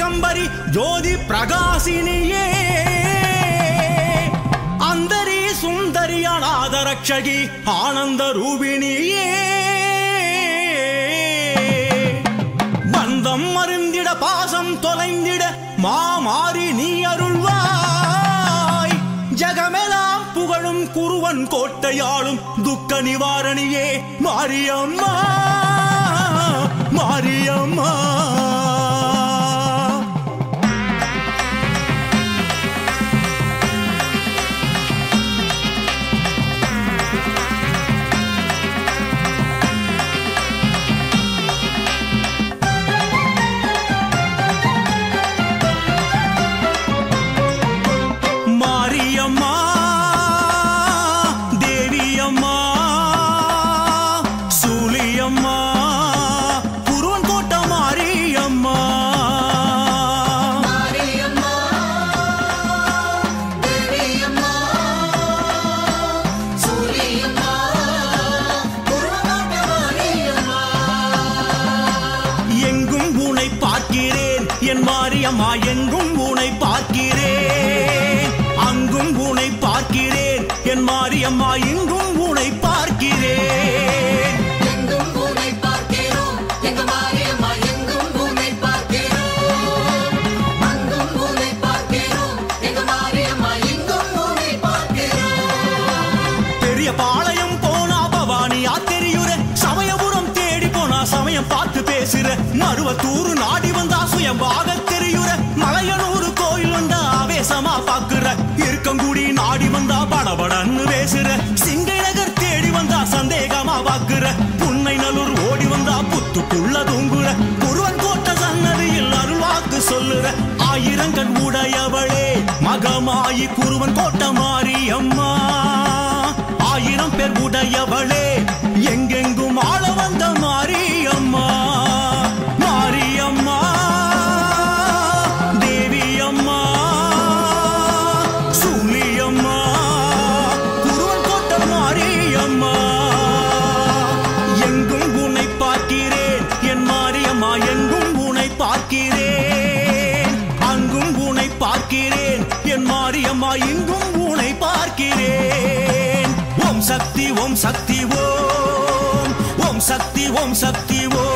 ஏகம்பரி ஜோதி பிரகாசினியே அந்தரி சுந்தரி அநாத ரக்ஷகி ஆனந்த ரூபிணியே பந்தம் மருந்திட பாசம் தொலைந்திட மாமாறி நீ அருள்வாய் ஜகமெல்லாம் புகழும் குருவன் கோட்டையாளும் துக்க நிவாரணியே மாரியம்மா மாரியம்மா மாரியம்மா தேவியம்மா சூலியம்மா குருவன் கோட்ட மாரியம்மா மாரியம்மா தேவியம்மா சூரியம்மா குருவமாட்ட மாரியம்மா எங்கும் உனை பார்க்கிறேன் என் மாரியம்மா எங்கும் உனை பார்க்கிறேன் அங்கும் உனை பார்க்கிறேன் என் மாரியம்மா இங்கும் உனை பார்க்கிறேன் எங்கும் உன்னை பார்க்கிறோம் எங்க மாரியம்மா எங்கும் உன்னை பார்க்கிறோம் அங்கும் உன்னை பார்க்கிறோம் எங்க மாரியம்மா எங்கும் உன்னை பார்க்கிறோம் பெரிய பாளையம் போனா பவானியா தெரியுற சமயபுரம் தேடி போனா சமயம் பார்த்து பேசுற மருவத்தூரு நாடி வந்தா சுயம்பாக தெரியுற மலையனூர் கோயில் வந்தா ஆவேசமா பாக்குற இருக்கங்குடி நாடி வந்தா படபடன்னு பேசுற சிங்கை நகர் தேடி வந்தா சந்தேகமா பாக்குற புன்னை நல்லூர் ஓடி வந்தா புத்துக்குள்ள தூங்குற குருவன் கோட்ட சன்னதியில் அருள்வாக்கு சொல்லுற ஆயிரங்கண் உடையவளே மகமாயி குருவன் கோட்ட மாரியம்மா ஆயிரம் பேர் உடையவளே எங்கெங்கும் ஆள வந்த மாரியம்மா மாரியம்மா தேவியம்மா சூலியம்மா குருவன் கோட்ட மாரியம்மா எங்கும் உன்னை பார்க்கிறேன் என் மாரியம்மா எங்கும் உன்னை பார்க்கிறேன் அங்கும் உன்னை பார்க்கிறேன் என் மாரியம்மா இங்கும் உன்னை பார்க்கிறேன் ஓம் சக்தி ஓம் சக்தி ஓம் ஓம் சக்தி ஓம் சக்தி ஓம்